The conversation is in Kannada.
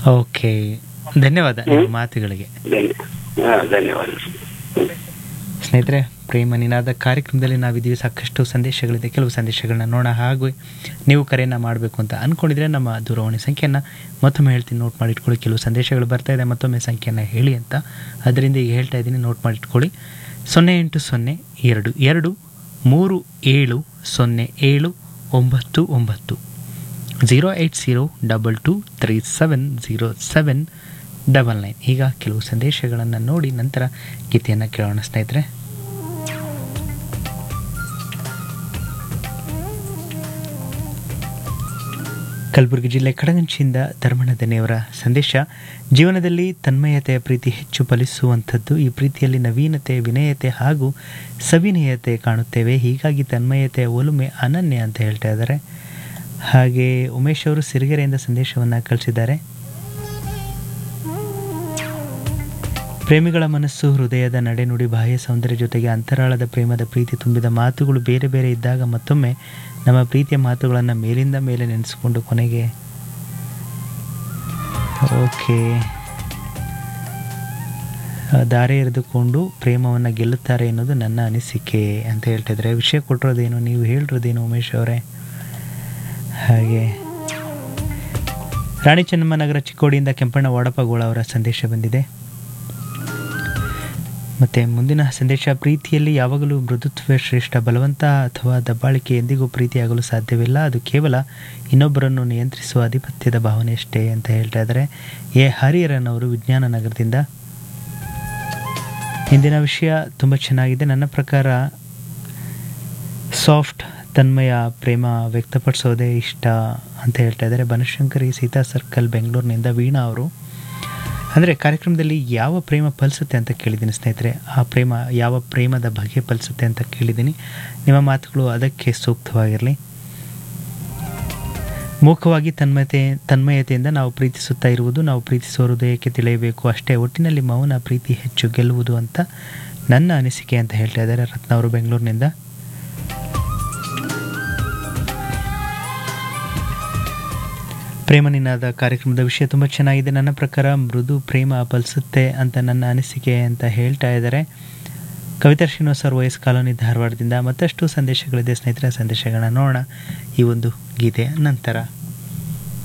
ಓಕೆ ಧನ್ಯವಾದ ನಿಮ್ಮ ಮಾತುಗಳಿಗೆ ಧನ್ಯ ಹಾ, ಧನ್ಯವಾದ ಸ್ನೇಹಿತರೆ ಪ್ರೇಮ ನಿನಾದ ಕಾರ್ಯಕ್ರಮದಲ್ಲಿ ನಾವಿದ್ದೀವಿ ಸಾಕಷ್ಟು ಸಂದೇಶಗಳಿದೆ ಕೆಲವು ಸಂದೇಶಗಳನ್ನ ನೋಡೋಣ ಹಾಗೂ ನೀವು ಕರೆಯನ್ನು ಮಾಡಬೇಕು ಅಂತ ಅಂದ್ಕೊಂಡಿದ್ರೆ ನಮ್ಮ ದೂರವಾಣಿ ಸಂಖ್ಯೆಯನ್ನು ಮತ್ತೊಮ್ಮೆ ಹೇಳ್ತೀನಿ ನೋಟ್ ಮಾಡಿಟ್ಕೊಳ್ಳಿ ಕೆಲವು ಸಂದೇಶಗಳು ಬರ್ತಾ ಇದೆ ಮತ್ತೊಮ್ಮೆ ಸಂಖ್ಯೆಯನ್ನು ಹೇಳಿ ಅಂತ ಅದರಿಂದ ಈಗ ಹೇಳ್ತಾ ಇದ್ದೀನಿ ನೋಟ್ ಮಾಡಿಟ್ಕೊಳ್ಳಿ ಸೊನ್ನೆ ಎಂಟು ಸೊನ್ನೆ ಎರಡು ಎರಡು ಮೂರು ಏಳು ಸೊನ್ನೆ ಏಳು ಒಂಬತ್ತು ಒಂಬತ್ತು zero eight zero double two three seven zero seven double nine ಈಗ ಕೆಲವು ಸಂದೇಶಗಳನ್ನು ನೋಡಿ ನಂತರ ಗೀತೆಯನ್ನು ಕೇಳೋಣ ಸ್ನೇಹಿತರೆ ಕಲಬುರಗಿ ಜಿಲ್ಲೆ ಕಡಗಂಚಿಯಿಂದ ಧರ್ಮಣ್ಣ ದನೆಯವರ ಸಂದೇಶ ಜೀವನದಲ್ಲಿ ತನ್ಮಯತೆಯ ಪ್ರೀತಿ ಹೆಚ್ಚು ಫಲಿಸುವಂಥದ್ದು ಈ ಪ್ರೀತಿಯಲ್ಲಿ ನವೀನತೆ ವಿನಯತೆ ಹಾಗೂ ಸವಿನಯತೆ ಕಾಣುತ್ತೇವೆ ಹೀಗಾಗಿ ತನ್ಮಯತೆಯ ಒಲುಮೆ ಅನನ್ಯ ಅಂತ ಹೇಳ್ತಾ ಇದ್ದಾರೆ ಹಾಗೆ ಉಮೇಶ್ ಅವರು ಸಿರಿಗೆರೆಯಿಂದ ಸಂದೇಶವನ್ನು ಕಳಿಸಿದ್ದಾರೆ ಪ್ರೇಮಿಗಳ ಮನಸ್ಸು ಹೃದಯದ ನಡೆನುಡಿ ಬಾಹ್ಯ ಸೌಂದರ್ಯ ಜೊತೆಗೆ ಅಂತರಾಳದ ಪ್ರೇಮದ ಪ್ರೀತಿ ತುಂಬಿದ ಮಾತುಗಳು ಬೇರೆ ಬೇರೆ ಇದ್ದಾಗ ಮತ್ತೊಮ್ಮೆ ನಮ್ಮ ಪ್ರೀತಿಯ ಮಾತುಗಳನ್ನು ಮೇಲಿಂದ ಮೇಲೆ ನೆನೆಸ್ಕೊಂಡು ಕೊನೆಗೆ ಓಕೆ ದಾರೆ ಎರೆದುಕೊಂಡು ಪ್ರೇಮವನ್ನು ಗೆಲ್ಲುತ್ತಾರೆ ಎನ್ನುವುದು ನನ್ನ ಅನಿಸಿಕೆ ಅಂತ ಹೇಳ್ತಿದ್ರೆ ವಿಷಯ ಕೊಟ್ಟಿರೋದೇನು ನೀವು ಹೇಳಿರೋದೇನು ಉಮೇಶ್ ಅವರೇ ಹಾಗೆ ರಾಣಿ ಚೆನ್ನಮ್ಮನಗರ ಚಿಕ್ಕೋಡಿಯಿಂದ ಕೆಂಪಣ್ಣ ವಾಡಪಗೋಳ ಅವರ ಸಂದೇಶ ಬಂದಿದೆ ಮತ್ತು ಮುಂದಿನ ಸಂದೇಶ ಪ್ರೀತಿಯಲ್ಲಿ ಯಾವಾಗಲೂ ಮೃದುತ್ವ ಶ್ರೇಷ್ಠ ಬಲವಂತ ಅಥವಾ ದಬ್ಬಾಳಿಕೆ ಎಂದಿಗೂ ಪ್ರೀತಿಯಾಗಲು ಸಾಧ್ಯವಿಲ್ಲ ಅದು ಕೇವಲ ಇನ್ನೊಬ್ಬರನ್ನು ನಿಯಂತ್ರಿಸುವ ಆಧಿಪತ್ಯದ ಭಾವನೆ ಅಷ್ಟೇ ಅಂತ ಹೇಳ್ತಾ ಇದ್ದಾರೆ ಎ ಹರಿಹರನ್ ಅವರು ವಿಜ್ಞಾನ ನಗರದಿಂದ ಇಂದಿನ ವಿಷಯ ತುಂಬ ಚೆನ್ನಾಗಿದೆ ನನ್ನ ಪ್ರಕಾರ ಸಾಫ್ಟ್ ತನ್ಮಯ ಪ್ರೇಮ ವ್ಯಕ್ತಪಡಿಸೋದೇ ಇಷ್ಟ ಅಂತ ಹೇಳ್ತಾ ಇದ್ದಾರೆ ಬನಶಂಕರಿ ಸೀತಾ ಸರ್ಕಲ್ ಬೆಂಗಳೂರಿನಿಂದ ವೀಣಾ ಅವರು ಅಂದರೆ ಕಾರ್ಯಕ್ರಮದಲ್ಲಿ ಯಾವ ಪ್ರೇಮ ಫಲಿಸುತ್ತೆ ಅಂತ ಕೇಳಿದ್ದೀನಿ ಸ್ನೇಹಿತರೆ ಆ ಪ್ರೇಮ ಯಾವ ಪ್ರೇಮದ ಬಗೆ ಫಲಿಸುತ್ತೆ ಅಂತ ಕೇಳಿದ್ದೀನಿ ನಿಮ್ಮ ಮಾತುಗಳು ಅದಕ್ಕೆ ಸೂಕ್ತವಾಗಿರಲಿ ಮೂಕವಾಗಿ ತನ್ಮಯತೆ ತನ್ಮಯತೆಯಿಂದ ನಾವು ಪ್ರೀತಿಸುತ್ತಾ ಇರುವುದು ನಾವು ಪ್ರೀತಿಸುವ ಹೃದಯಕ್ಕೆ ತಿಳಿಯಬೇಕು ಅಷ್ಟೇ ಒಟ್ಟಿನಲ್ಲಿ ಮೌನ ಪ್ರೀತಿ ಹೆಚ್ಚು ಗೆಲ್ಲುವುದು ಅಂತ ನನ್ನ ಅನಿಸಿಕೆ ಅಂತ ಹೇಳ್ತಾ ಇದ್ದಾರೆ ರತ್ನ ಅವರು ಬೆಂಗಳೂರಿನಿಂದ ಪ್ರೇಮ ನಿನಾದ ಕಾರ್ಯಕ್ರಮದ ವಿಷಯ ತುಂಬ ಚೆನ್ನಾಗಿದೆ ನನ್ನ ಪ್ರಕಾರ ಮೃದು ಪ್ರೇಮ ಫಲಿಸುತ್ತೆ ಅಂತ ನನ್ನ ಅನಿಸಿಕೆ ಅಂತ ಹೇಳ್ತಾ ಇದ್ದಾರೆ ಕವಿತಾ ಶ್ರೀನಿವಾಸ್ ಅವ್ರ ವಯಸ್ ಕಾಲೋನಿ ಧಾರವಾಡದಿಂದ ಮತ್ತಷ್ಟು ಸಂದೇಶಗಳಿದೆ ಸ್ನೇಹಿತರ ಸಂದೇಶಗಳನ್ನ ನೋಡೋಣ ಈ ಒಂದು ಗೀತೆಯ ನಂತರ